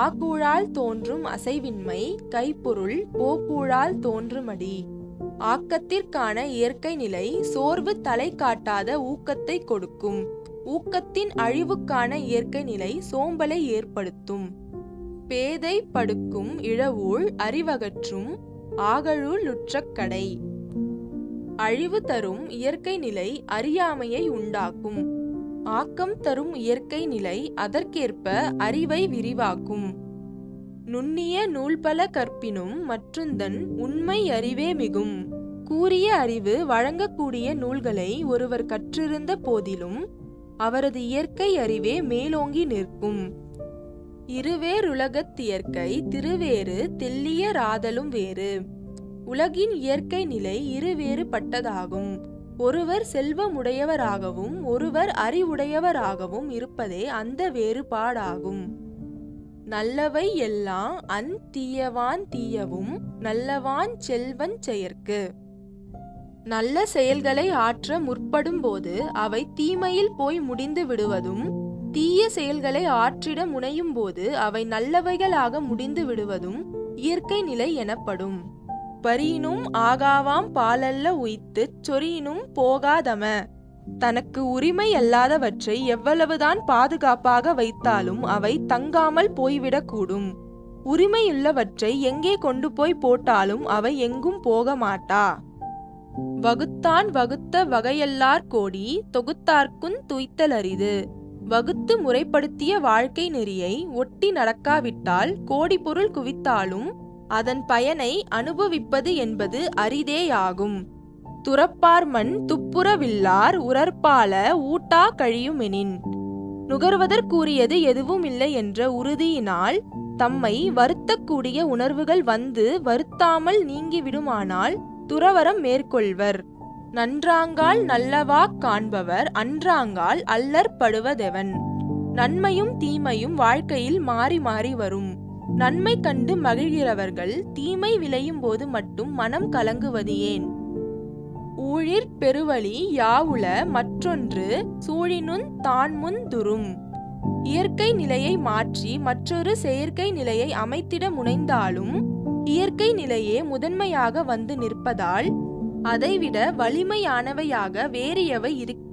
ஆக்கூழால் தோன்றும் அசைவின்மை கைப்பொருள் போக்கூழால் தோன்றுமடி ஆக்கத்திற்கான இயற்கை நிலை சோர்வு தலை காட்டாத ஊக்கத்தை கொடுக்கும் ஊக்கத்தின் அழிவுக்கான இயற்கை நிலை சோம்பலை ஏற்படுத்தும் பேதை படுக்கும் இழவூழ் அறிவகற்றும் ஆகழுள் லுற்றக்கடை அழிவு தரும் இயற்கை நிலை அறியாமையை உண்டாக்கும் ஆக்கம் தரும் இயற்கை நிலை அதற்கேற்ப அறிவை விரிவாக்கும் நுண்ணிய நூல்பல கற்பினும் மற்றுந்தன் உண்மை அறிவே மிகும் கூறிய அறிவு வழங்கக்கூடிய நூல்களை ஒருவர் கற்றிருந்த போதிலும் அவரது இயற்கை அறிவே மேலோங்கி நிற்கும் இருவேறுலகத்தியற்கை திருவேறு தெல்லிய ராதலும் வேறு உலகின் இயற்கை நிலை இருவேறுபட்டதாகும் ஒருவர் செல்வமுடையவராகவும் ஒருவர் அறிவுடையவராகவும் இருப்பதே அந்த வேறுபாடாகும் நல்லவை எல்லாம் அந் தீயவான் தீயவும் நல்லவான் செல்வன் செயற்கு நல்ல செயல்களை ஆற்ற முற்படும்போது அவை தீமையில் போய் முடிந்து விடுவதும் தீய செயல்களை ஆற்றிட முனையும் போது அவை நல்லவைகளாக முடிந்து விடுவதும் இயற்கை நிலை எனப்படும் பரியினும் ஆகாவாம் பாலல்ல உய்த்துச் சொரியினும் போகாதம தனக்கு உரிமை அல்லாதவற்றை எவ்வளவுதான் பாதுகாப்பாக வைத்தாலும் அவை தங்காமல் போய்விடக்கூடும் உரிமையுள்ளவற்றை எங்கே கொண்டு போய் போட்டாலும் அவை எங்கும் போக மாட்டா வகுத்தான் வகுத்த வகையல்லார் கோடி தொகுத்தார்க்குந் துய்த்தல் அரிது வகுத்து முறைப்படுத்திய வாழ்க்கை நெறியை ஒட்டி நடக்காவிட்டால் கோடி பொருள் குவித்தாலும் அதன் பயனை அனுபவிப்பது என்பது அரிதேயாகும் துறப்பார் மண் துப்புரவில்லார் உரற்பால ஊட்டா கழியுமெனின் நுகர்வதற்குரியது எதுவும் இல்லை என்ற உறுதியினால் தம்மை வருத்தக்கூடிய உணர்வுகள் வந்து வருத்தாமல் நீங்கிவிடுமானால் துறவரம் மேற்கொள்வர் நன்றாங்கால் நல்லவாக் காண்பவர் அன்றாங்கால் அல்லற்படுவதெவன் நன்மையும் தீமையும் வாழ்க்கையில் மாறி மாறி வரும் நன்மை கண்டு மகிழ்கிறவர்கள் தீமை விளையும் போது மட்டும் மனம் கலங்குவது ஏன் ஊழிற் பெருவழி யாவுல மற்றொன்று சூழினுந் தான்முன் துரும் இயற்கை நிலையை மாற்றி மற்றொரு செயற்கை நிலையை அமைத்திட முனைந்தாலும் இயற்கை நிலையே முதன்மையாக வந்து நிற்பதால் அதைவிட வலிமையானவையாக வேறு எவை இருக்க